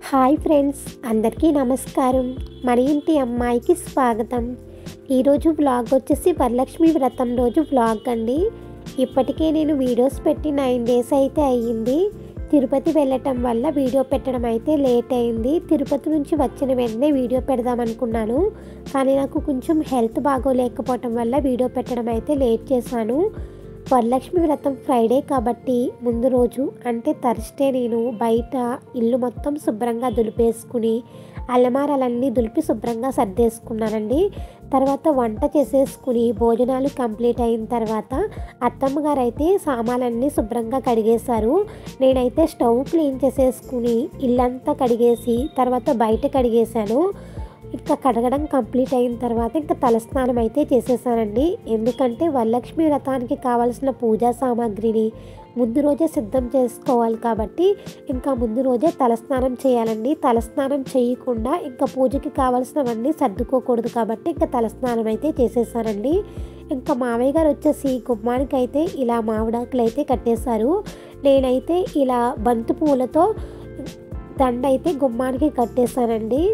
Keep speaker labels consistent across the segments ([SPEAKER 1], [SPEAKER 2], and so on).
[SPEAKER 1] hi friends అందరికీ నమస్కారం మన ఇంటి అమ్మాయికి స్వాగతం ఈరోజు వ్లాగ్ వచ్చేసి వరలక్ష్మి వ్రతం రోజు వ్లాగ్ అండి ఇప్పటికే నేను వీడియోస్ పెట్టి నైన్ డేస్ అయితే అయ్యింది తిరుపతి వెళ్ళటం వల్ల వీడియో పెట్టడం అయితే లేట్ అయింది తిరుపతి నుంచి వచ్చిన వెంటనే వీడియో పెడదాం అనుకున్నాను కానీ నాకు కొంచెం హెల్త్ బాగోలేకపోవటం వల్ల వీడియో పెట్టడం అయితే లేట్ చేశాను వరలక్ష్మి వ్రతం ఫ్రైడే కాబట్టి ముందు రోజు అంటే థర్స్డే నేను బయట ఇల్లు మొత్తం శుభ్రంగా దులిపేసుకుని అలమారాలన్నీ దులిపి శుభ్రంగా సర్దేసుకున్నానండి తర్వాత వంట చేసేసుకుని భోజనాలు కంప్లీట్ అయిన తర్వాత అత్తమ్మ గారు అయితే సామాన్లన్నీ శుభ్రంగా కడిగేశారు నేనైతే స్టవ్ క్లీన్ చేసేసుకుని ఇల్లంతా కడిగేసి తర్వాత బయట కడిగేశాను ఇంకా కడగడం కంప్లీట్ అయిన తర్వాత ఇంకా తలస్నానం అయితే చేసేసానండి ఎందుకంటే వరలక్ష్మి వ్రతానికి కావాల్సిన పూజా సామాగ్రిని ముందు రోజే సిద్ధం చేసుకోవాలి కాబట్టి ఇంకా ముందు రోజే తలస్నానం చేయాలండి తలస్నానం చేయకుండా ఇంకా పూజకి కావాల్సినవన్నీ సర్దుకోకూడదు కాబట్టి ఇంకా తలస్నానం అయితే చేసేసానండి ఇంకా మావయ్య గారు వచ్చేసి గుమ్మానికి అయితే ఇలా మామిడాకులు అయితే కట్టేశారు నేనైతే ఇలా బంతి పూలతో దండ అయితే గుమ్మానికి కట్టేశానండి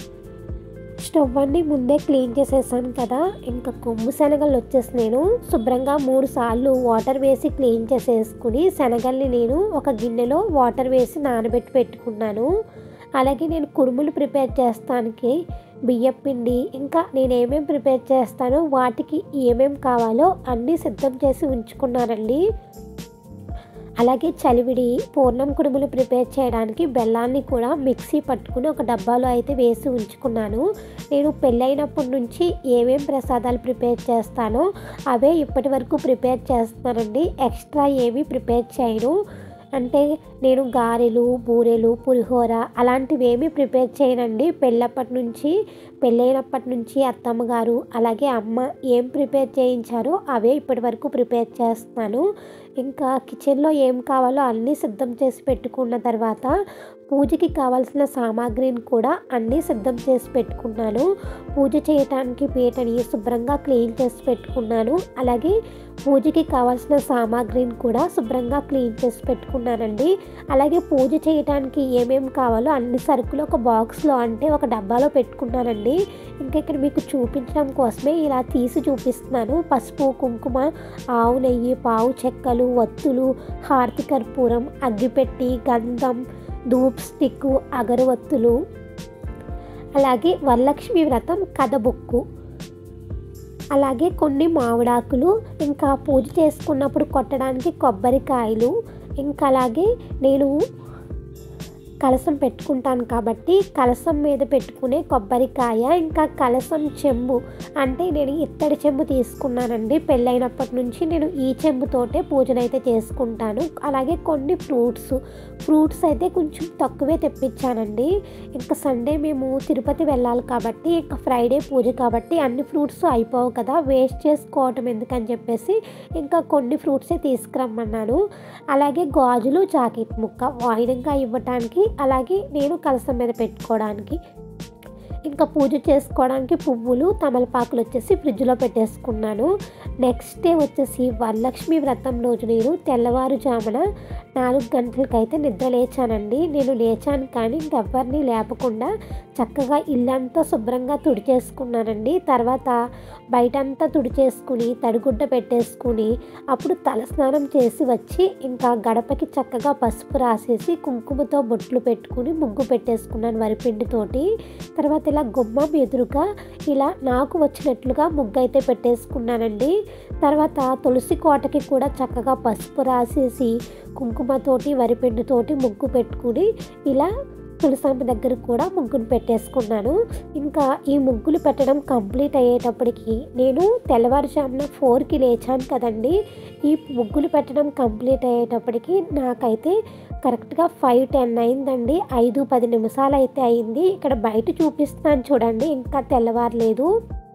[SPEAKER 1] స్టవ్ అన్ని ముందే క్లీన్ చేసేసాను కదా ఇంకా కొమ్ము శనగలు వచ్చేసి నేను శుభ్రంగా మూడు సార్లు వాటర్ వేసి క్లీన్ చేసేసుకుని శనగల్ని నేను ఒక గిన్నెలో వాటర్ వేసి నానబెట్టి పెట్టుకున్నాను అలాగే నేను కుడుములు ప్రిపేర్ చేస్తానికి బియ్యం పిండి ఇంకా నేను ఏమేమి ప్రిపేర్ చేస్తానో వాటికి ఏమేమి కావాలో అన్నీ సిద్ధం చేసి ఉంచుకున్నానండి అలాగే చలివిడి పూర్ణం కుడుములు ప్రిపేర్ చేయడానికి బెల్లాన్ని కూడా మిక్సీ పట్టుకుని ఒక డబ్బాలో అయితే వేసి ఉంచుకున్నాను నేను పెళ్ళైనప్పటి నుంచి ఏమేం ప్రసాదాలు ప్రిపేర్ చేస్తానో అవే ఇప్పటి వరకు ప్రిపేర్ చేస్తానండి ఎక్స్ట్రా ఏమీ ప్రిపేర్ చేయను అంటే నేను గారెలు బూరెలు పులిహోర అలాంటివి ఏమీ ప్రిపేర్ చేయనండి పెళ్ళప్పటి నుంచి పెళ్ళైనప్పటి నుంచి అత్తమ్మ గారు అలాగే అమ్మ ఏం ప్రిపేర్ చేయించారో అవే ఇప్పటి వరకు ప్రిపేర్ చేస్తున్నాను ఇంకా కిచెన్లో ఏం కావాలో అన్నీ సిద్ధం చేసి పెట్టుకున్న తర్వాత పూజకి కావాల్సిన సామాగ్రిని కూడా అన్నీ సిద్ధం చేసి పెట్టుకున్నాను పూజ చేయటానికి పీటని శుభ్రంగా క్లీన్ చేసి పెట్టుకున్నాను అలాగే పూజకి కావాల్సిన సామాగ్రిని కూడా శుభ్రంగా క్లీన్ చేసి పెట్టుకున్నానండి అలాగే పూజ చేయడానికి ఏమేమి కావాలో అన్ని సరుకులు ఒక బాక్స్లో అంటే ఒక డబ్బాలో పెట్టుకున్నానండి ఇంకా ఇక్కడ మీకు చూపించడం కోసమే ఇలా తీసి చూపిస్తున్నాను పసుపు కుంకుమ ఆవు నెయ్యి పావు చెక్కలు వత్తులు హారతి కర్పూరం అగ్గిపెట్టి గంధం ధూప్ స్టిక్ అగరవత్తులు అలాగే వరలక్ష్మి వ్రతం కథ బుక్కు అలాగే కొన్ని మామిడాకులు ఇంకా పూజ చేసుకున్నప్పుడు కొట్టడానికి కొబ్బరికాయలు ఇంకా అలాగే నేను కలసం పెట్టుకుంటాను కాబట్టి కలసం మీద పెట్టుకునే కొబ్బరికాయ ఇంకా కలసం చెంబు అంటే నేను ఇత్తడి చెంబు తీసుకున్నానండి పెళ్ళైనప్పటి నుంచి నేను ఈ చెంబుతోటే పూజనైతే చేసుకుంటాను అలాగే కొన్ని ఫ్రూట్స్ ఫ్రూట్స్ అయితే కొంచెం తక్కువే తెప్పించానండి ఇంకా సండే మేము తిరుపతి వెళ్ళాలి కాబట్టి ఇంకా ఫ్రైడే పూజ కాబట్టి అన్ని ఫ్రూట్స్ అయిపోవు కదా వేస్ట్ చేసుకోవటం ఎందుకని చెప్పేసి ఇంకా కొన్ని ఫ్రూట్సే తీసుకురమ్మన్నాను అలాగే గాజులు జాకెట్ ముక్క వాయినంగా ఇవ్వటానికి అలాగే నేను కలసం మీద పెట్టుకోవడానికి ఇంకా పూజ చేసుకోవడానికి పువ్వులు తమలపాకులు వచ్చేసి ఫ్రిడ్జ్లో పెట్టేసుకున్నాను నెక్స్ట్ డే వచ్చేసి వరలక్ష్మి వ్రతం రోజు నేను తెల్లవారుజామున నాలుగు గంటలకైతే నిద్ర లేచానండి నేను లేచాను కానీ ఇంకెవ్వరిని లేపకుండా చక్కగా ఇల్లంతా శుభ్రంగా తుడిచేసుకున్నానండి తర్వాత బయటంతా తుడిచేసుకుని తడిగుడ్డ పెట్టేసుకుని అప్పుడు తలస్నానం చేసి వచ్చి ఇంకా గడపకి చక్కగా పసుపు రాసేసి కుంకుమతో బొట్లు పెట్టుకుని ముగ్గు పెట్టేసుకున్నాను వరిపిండితోటి తర్వాత ఇలా గుమ్మం ఎదురుగా ఇలా నాకు వచ్చినట్లుగా ముగ్గు అయితే పెట్టేసుకున్నానండి తర్వాత తులసి కోటకి కూడా చక్కగా పసుపు రాసేసి కుంకుమతోటి వరిపిండితోటి ముగ్గు పెట్టుకుని ఇలా తులసమ్మ దగ్గర కూడా ముగ్గును పెట్టేసుకున్నాను ఇంకా ఈ ముగ్గులు పెట్టడం కంప్లీట్ అయ్యేటప్పటికి నేను తెల్లవారుజామున ఫోర్కి లేచాను కదండి ఈ ముగ్గులు పెట్టడం కంప్లీట్ అయ్యేటప్పటికి నాకైతే కరెక్ట్గా ఫైవ్ టెన్ అయిందండి ఐదు పది నిమిషాలు అయితే అయింది ఇక్కడ బయట చూపిస్తున్నాను చూడండి ఇంకా తెల్లవారలేదు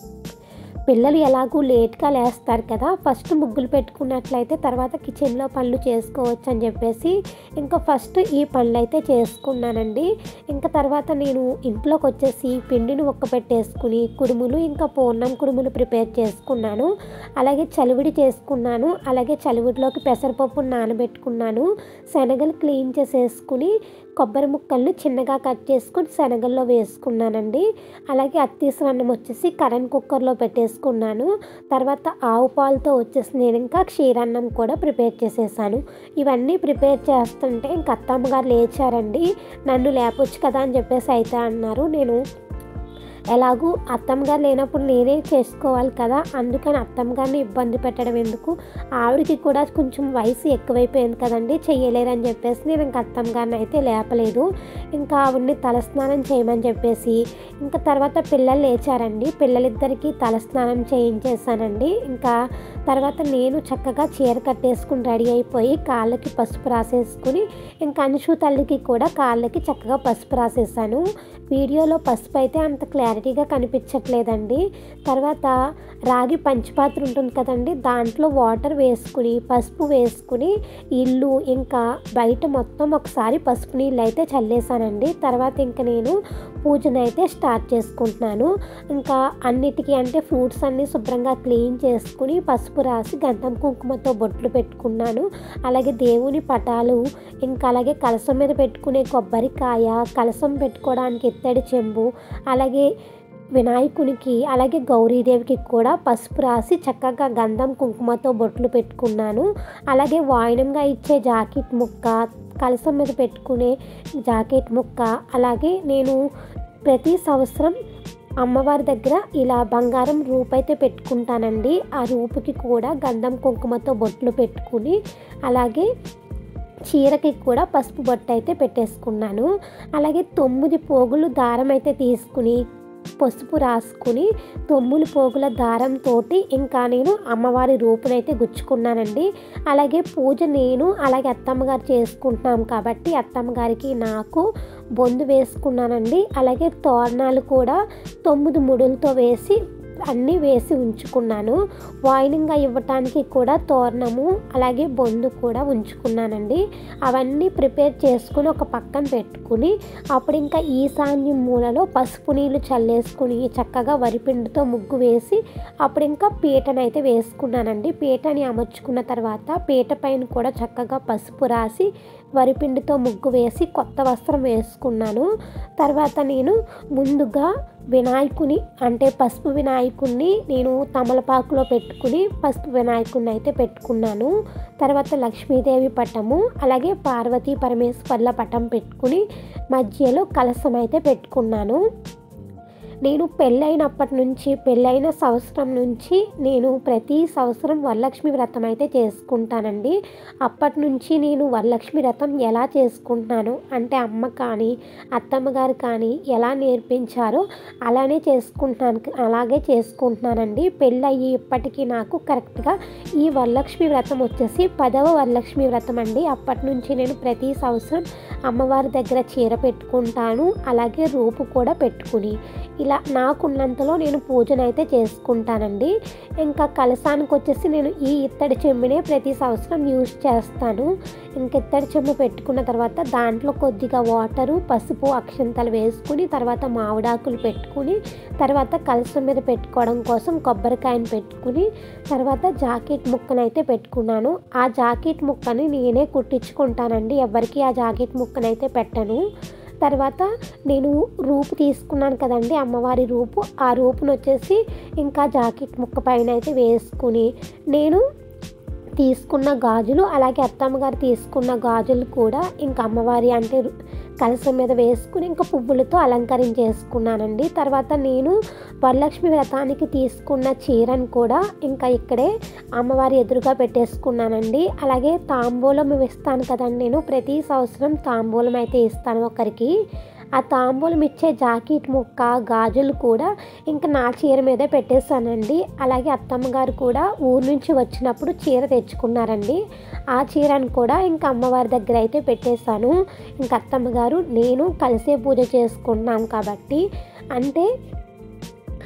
[SPEAKER 1] పిల్లలు ఎలాగూ లేట్గా లేస్తారు కదా ఫస్ట్ ముగ్గులు పెట్టుకున్నట్లయితే తర్వాత కిచెన్లో పనులు చేసుకోవచ్చు అని చెప్పేసి ఇంకా ఫస్ట్ ఈ పనులు అయితే చేసుకున్నానండి ఇంకా తర్వాత నేను ఇంట్లోకి వచ్చేసి పిండిని ఒక్క పెట్టేసుకుని కుడుములు ఇంకా పూర్ణం కుడుములు ప్రిపేర్ చేసుకున్నాను అలాగే చలివిడి చేసుకున్నాను అలాగే చలివిడిలోకి పెసరపప్పు నానబెట్టుకున్నాను శనగలు క్లీన్ చేసేసుకుని కొబ్బరి ముక్కల్ని చిన్నగా కట్ చేసుకొని శనగల్లో వేసుకున్నానండి అలాగే అత్తీసరన్నం వచ్చేసి కరెంట్ కుక్కర్లో పెట్టేసుకున్నాను తర్వాత ఆవు పాలతో వచ్చేసి నేను ఇంకా క్షీరాన్నం కూడా ప్రిపేర్ చేసేసాను ఇవన్నీ ప్రిపేర్ చేస్తుంటే ఇంక అత్తమ్మ గారు లేచారండి నన్ను లేపొచ్చు కదా అని చెప్పేసి అయితే అన్నారు నేను ఎలాగూ అత్తమ్మ గారు లేనప్పుడు నేనే చేసుకోవాలి కదా అందుకని అత్తమ్మ గారిని ఇబ్బంది పెట్టడం ఎందుకు ఆవిడకి కూడా కొంచెం వయసు ఎక్కువైపోయింది కదండి చెయ్యలేరని చెప్పేసి నేను ఇంకా అత్తమ్మ గారిని అయితే లేపలేదు ఇంకా ఆవిడని తలస్నానం చేయమని చెప్పేసి ఇంకా తర్వాత పిల్లలు లేచారండి పిల్లలిద్దరికీ తలస్నానం చేయించేసానండి ఇంకా తర్వాత నేను చక్కగా చీర కట్టేసుకుని రెడీ అయిపోయి కాళ్ళకి పసుపు రాసేసుకుని ఇంకా అనుషు తల్లికి కూడా కాళ్ళకి చక్కగా పసుపు రాసేసాను వీడియోలో పసుపు అయితే అంత క్లారిటీగా కనిపించట్లేదండి తర్వాత రాగి పంచపాత్ర ఉంటుంది కదండి దాంట్లో వాటర్ వేసుకుని పసుపు వేసుకుని ఇల్లు ఇంకా బయట మొత్తం ఒకసారి పసుపు నీళ్ళు అయితే చల్లేసానండి తర్వాత ఇంకా నేను పూజను అయితే స్టార్ట్ చేసుకుంటున్నాను ఇంకా అన్నిటికీ అంటే ఫ్రూట్స్ అన్నీ శుభ్రంగా క్లీన్ చేసుకుని పసుపు రాసి గంధం కుంకుమతో బొట్లు పెట్టుకున్నాను అలాగే దేవుని పటాలు ఇంకా అలాగే కలసం మీద పెట్టుకునే కొబ్బరికాయ కలసం పెట్టుకోవడానికి ఇత్తడి చెంబు అలాగే వినాయకునికి అలాగే గౌరీదేవికి కూడా పసుపు రాసి చక్కగా గంధం కుంకుమతో బొట్లు పెట్టుకున్నాను అలాగే వాయినంగా ఇచ్చే జాకెట్ ముక్క కలసం మీద పెట్టుకునే జాకెట్ ముక్క అలాగే నేను ప్రతి సంవత్సరం అమ్మవారి దగ్గర ఇలా బంగారం రూపు అయితే పెట్టుకుంటానండి ఆ రూపుకి కూడా గంధం కుంకుమతో బొట్లు పెట్టుకుని అలాగే చీరకి కూడా పసుపు బొట్టు అయితే పెట్టేసుకున్నాను అలాగే తొమ్మిది పోగులు దారం అయితే తీసుకుని పసుపు రాసుకుని తొమ్మిది పోగుల దారంతో ఇంకా నేను అమ్మవారి రూపునైతే గుచ్చుకున్నానండి అలాగే పూజ నేను అలాగే అత్తమ్మగారు చేసుకుంటున్నాం కాబట్టి అత్తమ్మగారికి నాకు బొందు వేసుకున్నానండి అలాగే తోరణాలు కూడా తొమ్మిది ముడులతో వేసి అన్నీ వేసి ఉంచుకున్నాను వాయినింగ్గా ఇవ్వటానికి కూడా తోరణము అలాగే బొందు కూడా ఉంచుకున్నానండి అవన్నీ ప్రిపేర్ చేసుకుని ఒక పక్కన పెట్టుకుని అప్పుడు ఇంకా ఈశాన్యం మూలలో పసుపు నీళ్ళు చల్లేసుకుని చక్కగా వరిపిండితో ముగ్గు వేసి అప్పుడు ఇంకా పీటనైతే వేసుకున్నానండి పీటని అమర్చుకున్న తర్వాత పీట పైన కూడా చక్కగా పసుపు రాసి వరిపిండితో ముగ్గు వేసి కొత్త వస్త్రం వేసుకున్నాను తర్వాత నేను ముందుగా వినాయకుని అంటే పసుపు వినాయకుడిని నేను తమలపాకులో పెట్టుకుని పసుపు వినాయకుడిని అయితే పెట్టుకున్నాను తర్వాత లక్ష్మీదేవి పటము అలాగే పార్వతీ పరమేశ్వర్ల పటం పెట్టుకుని మధ్యలో కలసం అయితే పెట్టుకున్నాను నేను పెళ్ళైనప్పటి నుంచి పెళ్ళైన సంవత్సరం నుంచి నేను ప్రతి సంవత్సరం వరలక్ష్మి వ్రతం అయితే చేసుకుంటానండి అప్పటి నుంచి నేను వరలక్ష్మి వ్రతం ఎలా చేసుకుంటున్నాను అంటే అమ్మ కానీ అత్తమ్మ గారు కానీ ఎలా నేర్పించారో అలానే చేసుకుంటున్నాను అలాగే చేసుకుంటున్నానండి పెళ్ళయి ఇప్పటికీ నాకు కరెక్ట్గా ఈ వరలక్ష్మి వ్రతం వచ్చేసి పదవ వరలక్ష్మి వ్రతం అండి అప్పటి నుంచి నేను ప్రతి సంవత్సరం అమ్మవారి దగ్గర చీర పెట్టుకుంటాను అలాగే రూపు కూడా పెట్టుకుని ఇలా నాకున్నంతలో నేను పూజను అయితే చేసుకుంటానండి ఇంకా కలసానికి వచ్చేసి నేను ఈ ఇత్తడి చెంబునే ప్రతి సంవత్సరం యూజ్ చేస్తాను ఇంక ఇత్తడి చెంబు పెట్టుకున్న తర్వాత దాంట్లో కొద్దిగా వాటరు పసుపు అక్షంతలు వేసుకుని తర్వాత మామిడాకులు పెట్టుకుని తర్వాత కలసం మీద పెట్టుకోవడం కోసం కొబ్బరికాయను పెట్టుకుని తర్వాత జాకెట్ ముక్కను అయితే పెట్టుకున్నాను ఆ జాకెట్ ముక్కని నేనే కుట్టించుకుంటానండి ఎవరికి ఆ జాకెట్ ముక్కనైతే పెట్టను తర్వాత నేను రూపు తీసుకున్నాను కదండి అమ్మవారి రూపు ఆ రూపును వచ్చేసి ఇంకా జాకెట్ ముక్క పైన అయితే వేసుకుని నేను తీసుకున్న గాజులు అలాగే అత్తమ్మ గారు తీసుకున్న గాజులు కూడా ఇంకా అమ్మవారి అంటే కలసం మీద వేసుకుని ఇంకా పువ్వులతో అలంకరించేసుకున్నానండి తర్వాత నేను వరలక్ష్మి వ్రతానికి తీసుకున్న చీరను కూడా ఇంకా ఇక్కడే అమ్మవారి ఎదురుగా పెట్టేసుకున్నానండి అలాగే తాంబూలం ఇస్తాను కదండి నేను ప్రతి సంవత్సరం తాంబూలం అయితే ఇస్తాను ఒకరికి ఆ తాంబూలం ఇచ్చే జాకెట్ ముక్క గాజులు కూడా ఇంకా నా చీర మీదే పెట్టేశానండి అలాగే అత్తమ్మ గారు కూడా ఊరు నుంచి వచ్చినప్పుడు చీర తెచ్చుకున్నారండి ఆ చీరను కూడా ఇంకా అమ్మవారి దగ్గర అయితే పెట్టేశాను ఇంకా అత్తమ్మ గారు నేను కలిసే పూజ చేసుకున్నాం కాబట్టి అంటే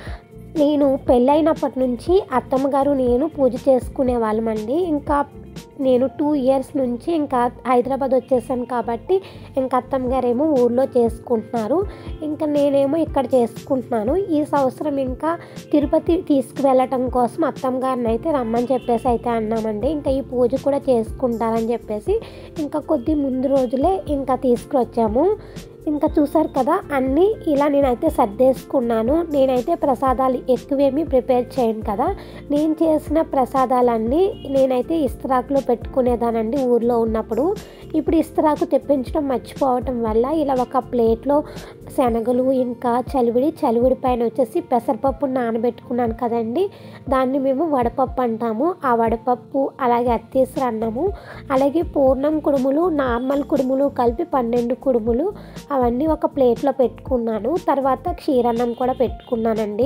[SPEAKER 1] నేను పెళ్ళైనప్పటి నుంచి అత్తమ్మ గారు నేను పూజ చేసుకునే వాళ్ళమండి ఇంకా నేను టూ ఇయర్స్ నుంచి ఇంకా హైదరాబాద్ వచ్చేసాను కాబట్టి ఇంకా అత్తమ్మ గారేమో ఊర్లో చేసుకుంటున్నారు ఇంకా నేనేమో ఇక్కడ చేసుకుంటున్నాను ఈ సంవత్సరం ఇంకా తిరుపతి తీసుకువెళ్ళటం కోసం అత్తమ్మ గారిని అయితే రమ్మని చెప్పేసి అయితే అన్నామండి ఇంకా ఈ పూజ కూడా చేసుకుంటారని చెప్పేసి ఇంకా కొద్ది ముందు రోజులే ఇంకా తీసుకువచ్చాము ఇంకా చూసారు కదా అన్నీ ఇలా నేనైతే సర్దేసుకున్నాను నేనైతే ప్రసాదాలు ఎక్కువేమీ ప్రిపేర్ చేయను కదా నేను చేసిన ప్రసాదాలన్నీ నేనైతే ఇస్తరాకులో పెట్టుకునేదానండి ఊర్లో ఉన్నప్పుడు ఇప్పుడు ఇస్తరాకు తెప్పించడం మర్చిపోవటం వల్ల ఇలా ఒక ప్లేట్లో శనగలు ఇంకా చలివిడి చలివిడి పైన వచ్చేసి పెసరపప్పు నానబెట్టుకున్నాను కదండి దాన్ని మేము వడపప్పు అంటాము ఆ వడపప్పు అలాగే అత్తేసరి అన్నము అలాగే పూర్ణం కుడుములు నార్మల్ కుడుములు కలిపి పన్నెండు కుడుములు అవన్నీ ఒక ప్లేట్లో పెట్టుకున్నాను తర్వాత క్షీరన్నం కూడా పెట్టుకున్నానండి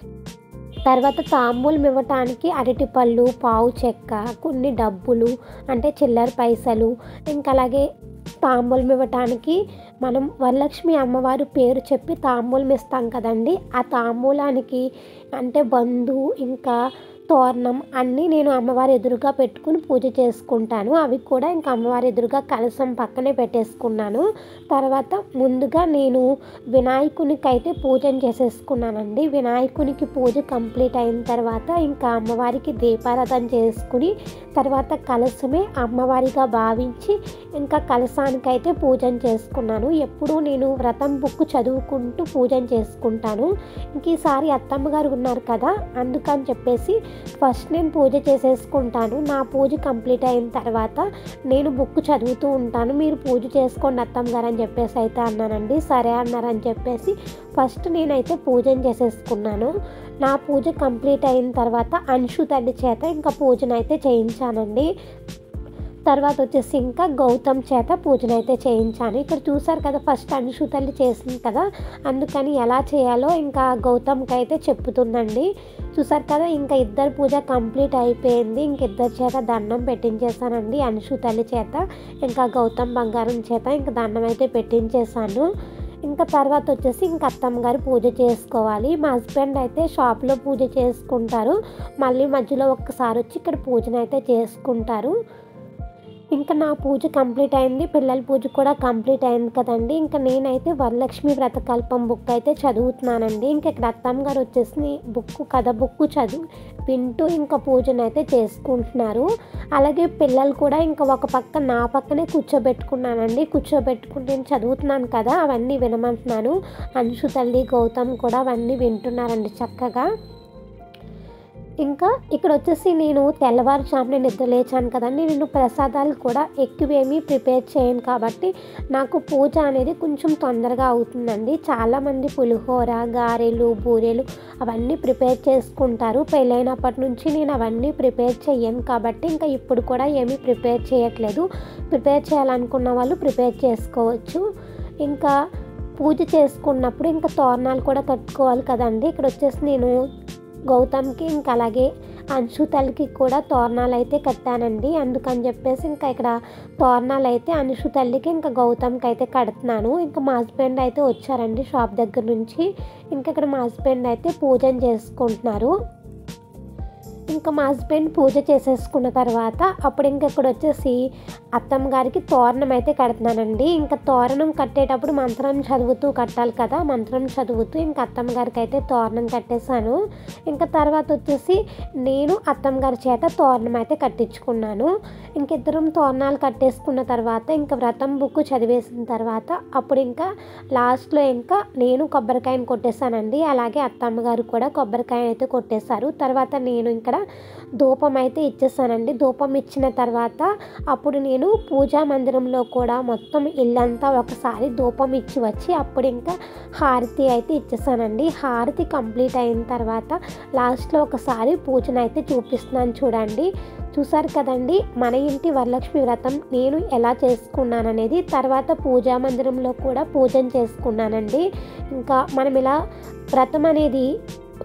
[SPEAKER 1] తర్వాత తాంబూలం ఇవ్వటానికి అరటిపళ్ళు పావు చెక్క కొన్ని డబ్బులు అంటే చిల్లర పైసలు ఇంకా అలాగే తాంబూలం ఇవ్వటానికి మనం వరలక్ష్మి అమ్మవారి పేరు చెప్పి తాంబూలం ఇస్తాం కదండి ఆ తాంబూలానికి అంటే బంధు ఇంకా తోరణం అన్నీ నేను అమ్మవారి ఎదురుగా పెట్టుకుని పూజ చేసుకుంటాను అవి కూడా ఇంకా అమ్మవారి ఎదురుగా కలసం పక్కనే పెట్టేసుకున్నాను తర్వాత ముందుగా నేను వినాయకునికి అయితే పూజను చేసేసుకున్నానండి వినాయకునికి పూజ కంప్లీట్ అయిన తర్వాత ఇంకా అమ్మవారికి దీపారాధన చేసుకుని తర్వాత కలసమే అమ్మవారిగా భావించి ఇంకా కలసానికి అయితే పూజన చేసుకున్నాను ఎప్పుడూ నేను వ్రతం బుక్ చదువుకుంటూ పూజన చేసుకుంటాను ఇంక ఈసారి అత్తమ్మ గారు ఉన్నారు కదా అందుకని చెప్పేసి ఫస్ట్ నేను పూజ చేసేసుకుంటాను నా పూజ కంప్లీట్ అయిన తర్వాత నేను బుక్ చదువుతూ ఉంటాను మీరు పూజ చేసుకోండి అత్తమ్మ గారు అని చెప్పేసి అయితే అన్నానండి సరే అన్నారని చెప్పేసి ఫస్ట్ నేనైతే పూజన చేసేసుకున్నాను నా పూజ కంప్లీట్ అయిన తర్వాత అంశు తల్లి చేత ఇంకా పూజనైతే చేయించానండి తర్వాత వచ్చేసి ఇంకా గౌతమ్ చేత పూజన అయితే చేయించాను ఇక్కడ చూసారు కదా ఫస్ట్ అనుషు తల్లి చేసింది కదా అందుకని ఎలా చేయాలో ఇంకా గౌతమ్కి అయితే చెప్పుతుందండి చూసారు కదా ఇంకా ఇద్దరు పూజ కంప్లీట్ అయిపోయింది ఇంక ఇద్దరి చేత దండం పెట్టించేసానండి అనుషు తల్లి చేత ఇంకా గౌతమ్ బంగారం చేత ఇంకా దండం అయితే పెట్టించేసాను ఇంకా తర్వాత వచ్చేసి ఇంకా అత్తమ్మ గారు పూజ చేసుకోవాలి మా హస్బెండ్ అయితే షాప్లో పూజ చేసుకుంటారు మళ్ళీ మధ్యలో ఒక్కసారి వచ్చి ఇక్కడ పూజను అయితే చేసుకుంటారు ఇంకా నా పూజ కంప్లీట్ అయింది పిల్లల పూజ కూడా కంప్లీట్ అయింది కదండి ఇంకా నేనైతే వరలక్ష్మి వ్రతకల్పం బుక్ అయితే చదువుతున్నానండి ఇంకా ఇక్కడ అత్తమ్మ గారు వచ్చేసి బుక్ కథ బుక్ చదువు వింటూ ఇంకా పూజను అయితే చేసుకుంటున్నారు అలాగే పిల్లలు కూడా ఇంకా ఒక పక్క నా పక్కనే కూర్చోబెట్టుకున్నానండి కూర్చోబెట్టుకుని నేను చదువుతున్నాను కదా అవన్నీ వినమంటున్నాను అంశు తల్లి గౌతమ్ కూడా అవన్నీ వింటున్నారండి చక్కగా ఇంకా ఇక్కడ వచ్చేసి నేను తెల్లవారుజామున నిద్ర లేచాను కదండి నేను ప్రసాదాలు కూడా ఎక్కువేమీ ప్రిపేర్ చేయను కాబట్టి నాకు పూజ అనేది కొంచెం తొందరగా అవుతుందండి చాలామంది పులిహోర గారెలు బూరెలు అవన్నీ ప్రిపేర్ చేసుకుంటారు పెళ్ళైనప్పటి నుంచి నేను అవన్నీ ప్రిపేర్ చేయను కాబట్టి ఇంకా ఇప్పుడు కూడా ఏమీ ప్రిపేర్ చేయట్లేదు ప్రిపేర్ చేయాలనుకున్న వాళ్ళు ప్రిపేర్ చేసుకోవచ్చు ఇంకా పూజ చేసుకున్నప్పుడు ఇంకా తోరణాలు కూడా కట్టుకోవాలి కదండి ఇక్కడ వచ్చేసి నేను గౌతమ్కి ఇంకా అలాగే అంశు తల్లికి కూడా తోరణాలు అయితే కట్టానండి అందుకని చెప్పేసి ఇంకా ఇక్కడ తోరణాలు అయితే అంశు తల్లికి ఇంకా గౌతమ్కి అయితే కడుతున్నాను ఇంకా మా హస్బెండ్ అయితే వచ్చారండి షాప్ దగ్గర నుంచి ఇంకా ఇక్కడ మా హస్బెండ్ అయితే పూజన చేసుకుంటున్నారు ఇంకా మా హస్బెండ్ పూజ చేసేసుకున్న తర్వాత అప్పుడు ఇంకా ఇక్కడ వచ్చేసి అత్తమ్మ గారికి తోరణం అయితే కడుతున్నానండి ఇంకా తోరణం కట్టేటప్పుడు మంత్రం చదువుతూ కట్టాలి కదా మంత్రం చదువుతూ ఇంకా అత్తమ్మ గారికి అయితే తోరణం కట్టేశాను ఇంకా తర్వాత వచ్చేసి నేను అత్తమ్మ గారి చేత తోరణం అయితే కట్టించుకున్నాను ఇంకిద్దరం తోరణాలు కట్టేసుకున్న తర్వాత ఇంకా వ్రతం బుక్ చదివేసిన తర్వాత అప్పుడు ఇంకా లాస్ట్లో ఇంకా నేను కొబ్బరికాయను కొట్టేశానండి అలాగే అత్తమ్మ గారు కూడా కొబ్బరికాయ అయితే కొట్టేశారు తర్వాత నేను ఇక్కడ ధూపం అయితే ఇచ్చేసానండి ధూపం ఇచ్చిన తర్వాత అప్పుడు నేను పూజా మందిరంలో కూడా మొత్తం ఇల్లంతా ఒకసారి ధూపం ఇచ్చి వచ్చి అప్పుడు ఇంకా హారతి అయితే ఇచ్చేసానండి హారతి కంప్లీట్ అయిన తర్వాత లాస్ట్లో ఒకసారి పూజను అయితే చూపిస్తున్నాను చూడండి చూసారు కదండి మన ఇంటి వరలక్ష్మి వ్రతం నేను ఎలా చేసుకున్నాననేది తర్వాత పూజా మందిరంలో కూడా పూజన చేసుకున్నానండి ఇంకా మనం ఇలా వ్రతం అనేది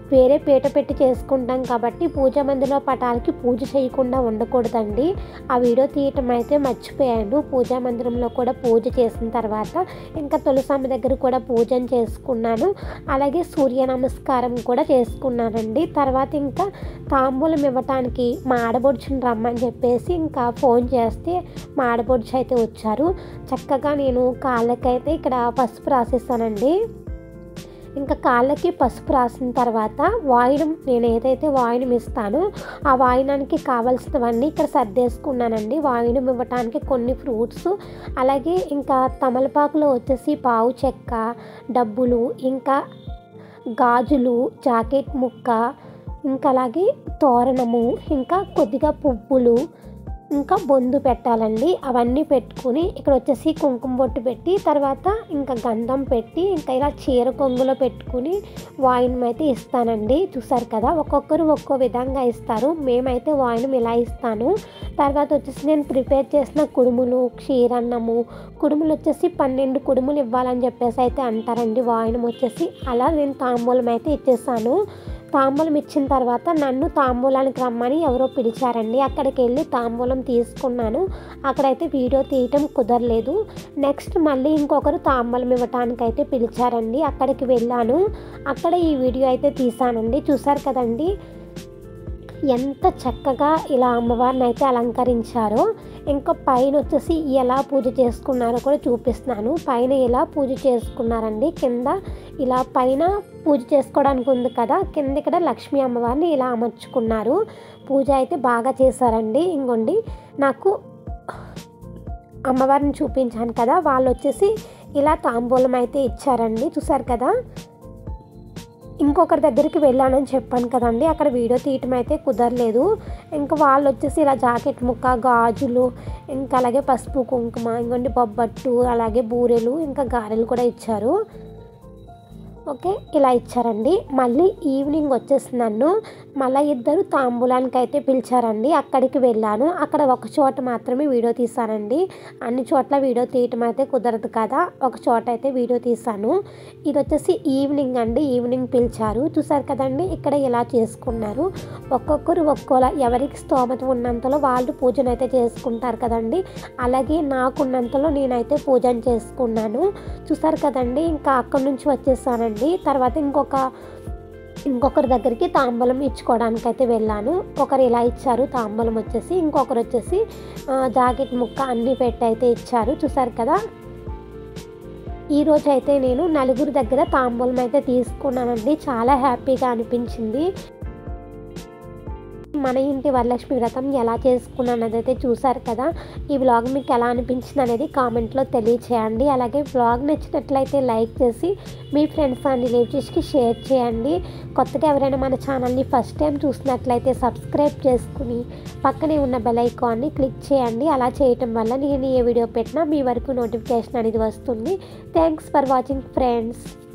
[SPEAKER 1] వేరే పీట పెట్టి చేసుకుంటాం కాబట్టి పూజా మందిరంలో పటాలకి పూజ చేయకుండా ఉండకూడదండి ఆ వీడియో తీయటం అయితే మర్చిపోయాను పూజా మందిరంలో కూడా పూజ చేసిన తర్వాత ఇంకా తులసమ్మ దగ్గర కూడా పూజను చేసుకున్నాను అలాగే సూర్య నమస్కారం కూడా చేసుకున్నానండి తర్వాత ఇంకా తాంబూలం ఇవ్వటానికి మా ఆడబొడుచుని రమ్మని చెప్పేసి ఇంకా ఫోన్ చేస్తే మా ఆడబొడుచు అయితే వచ్చారు చక్కగా నేను కాళ్ళకైతే ఇక్కడ పసుపు రాసేసానండి ఇంకా కాళ్ళకి పసుపు రాసిన తర్వాత వాయినం నేను ఏదైతే వాయినం ఇస్తానో ఆ వాయినానికి కావాల్సినవన్నీ ఇక్కడ సర్దేసుకున్నానండి వాయినం ఇవ్వటానికి కొన్ని ఫ్రూట్స్ అలాగే ఇంకా తమలపాకులో వచ్చేసి పావు చెక్క డబ్బులు ఇంకా గాజులు జాకెట్ ముక్క ఇంకా అలాగే తోరణము ఇంకా కొద్దిగా పువ్వులు ఇంకా బొందు పెట్టాలండి అవన్నీ పెట్టుకుని ఇక్కడ వచ్చేసి కుంకుమ బొట్టు పెట్టి తర్వాత ఇంకా గంధం పెట్టి ఇంకా ఇలా చీర కొంగులో పెట్టుకుని వాయినం అయితే ఇస్తానండి చూసారు కదా ఒక్కొక్కరు ఒక్కో విధంగా ఇస్తారు మేమైతే వాయినం ఇలా ఇస్తాను తర్వాత వచ్చేసి నేను ప్రిపేర్ చేసిన కుడుములు క్షీరన్నము కుడుములు వచ్చేసి పన్నెండు కుడుములు ఇవ్వాలని చెప్పేసి అయితే అంటారండి వాయినం వచ్చేసి అలా నేను తాంబూలం అయితే ఇచ్చేసాను తాంబూలం ఇచ్చిన తర్వాత నన్ను తాంబూలానికి రమ్మని ఎవరో పిలిచారండి అక్కడికి వెళ్ళి తాంబూలం తీసుకున్నాను అక్కడైతే వీడియో తీయటం కుదరలేదు నెక్స్ట్ మళ్ళీ ఇంకొకరు తాంబూలం ఇవ్వటానికి అయితే పిలిచారండి అక్కడికి వెళ్ళాను అక్కడ ఈ వీడియో అయితే తీసానండి చూసారు కదండి ఎంత చక్కగా ఇలా అమ్మవారిని అయితే అలంకరించారో ఇంకా పైన వచ్చేసి ఎలా పూజ చేసుకున్నారో కూడా చూపిస్తున్నాను పైన ఎలా పూజ చేసుకున్నారండి కింద ఇలా పైన పూజ చేసుకోవడానికి ఉంది కదా కింద ఇక్కడ లక్ష్మీ అమ్మవారిని ఇలా అమర్చుకున్నారు పూజ అయితే బాగా చేశారండి ఇంకోండి నాకు అమ్మవారిని చూపించాను కదా వాళ్ళు వచ్చేసి ఇలా తాంబూలం అయితే ఇచ్చారండి చూసారు కదా ఇంకొకరి దగ్గరికి వెళ్ళానని చెప్పాను కదండి అక్కడ వీడియో తీయటం అయితే కుదరలేదు ఇంకా వాళ్ళు వచ్చేసి ఇలా జాకెట్ ముక్క గాజులు ఇంకా అలాగే పసుపు కుంకుమ ఇంకొండి బొబ్బట్టు అలాగే బూరెలు ఇంకా గారెలు కూడా ఇచ్చారు ఓకే ఇలా ఇచ్చారండి మళ్ళీ ఈవినింగ్ వచ్చేసి నన్ను మళ్ళీ ఇద్దరు తాంబూలానికి అయితే పిలిచారండి అక్కడికి వెళ్ళాను అక్కడ ఒక చోట మాత్రమే వీడియో తీసానండి అన్ని చోట్ల వీడియో తీయటం అయితే కుదరదు కదా ఒక చోట అయితే వీడియో తీసాను ఇది వచ్చేసి ఈవినింగ్ అండి ఈవినింగ్ పిలిచారు చూసారు కదండి ఇక్కడ ఇలా చేసుకున్నారు ఒక్కొక్కరు ఒక్కోలా ఎవరికి స్తోమత ఉన్నంతలో వాళ్ళు పూజను అయితే చేసుకుంటారు కదండి అలాగే నాకున్నంతలో నేనైతే పూజను చేసుకున్నాను చూసారు కదండి ఇంకా అక్కడి నుంచి వచ్చేసానండి తర్వాత ఇంకొక ఇంకొకరి దగ్గరికి తాంబూలం ఇచ్చుకోవడానికి అయితే వెళ్ళాను ఒకరు ఇలా ఇచ్చారు తాంబూలం వచ్చేసి ఇంకొకరు వచ్చేసి ఆ, జాకెట్ ముక్క అన్నీ పెట్టి అయితే ఇచ్చారు చూసారు కదా ఈ రోజు అయితే నేను నలుగురు దగ్గర తాంబూలం అయితే తీసుకున్నానండి చాలా హ్యాపీగా అనిపించింది మన ఇంటి వరలక్ష్మి వ్రతం ఎలా చేసుకున్నాను అదైతే చూసారు కదా ఈ వ్లాగ్ మీకు ఎలా అనిపించింది అనేది కామెంట్లో తెలియచేయండి అలాగే వ్లాగ్ నచ్చినట్లయితే లైక్ చేసి మీ ఫ్రెండ్స్ అండ్ రిలేటివ్స్కి షేర్ చేయండి కొత్తగా ఎవరైనా మన ఛానల్ని ఫస్ట్ టైం చూసినట్లయితే సబ్స్క్రైబ్ చేసుకుని పక్కనే ఉన్న బెల్ ఐకాన్ని క్లిక్ చేయండి అలా చేయటం వల్ల నేను ఏ వీడియో పెట్టినా మీ వరకు నోటిఫికేషన్ అనేది వస్తుంది థ్యాంక్స్ ఫర్ వాచింగ్ ఫ్రెండ్స్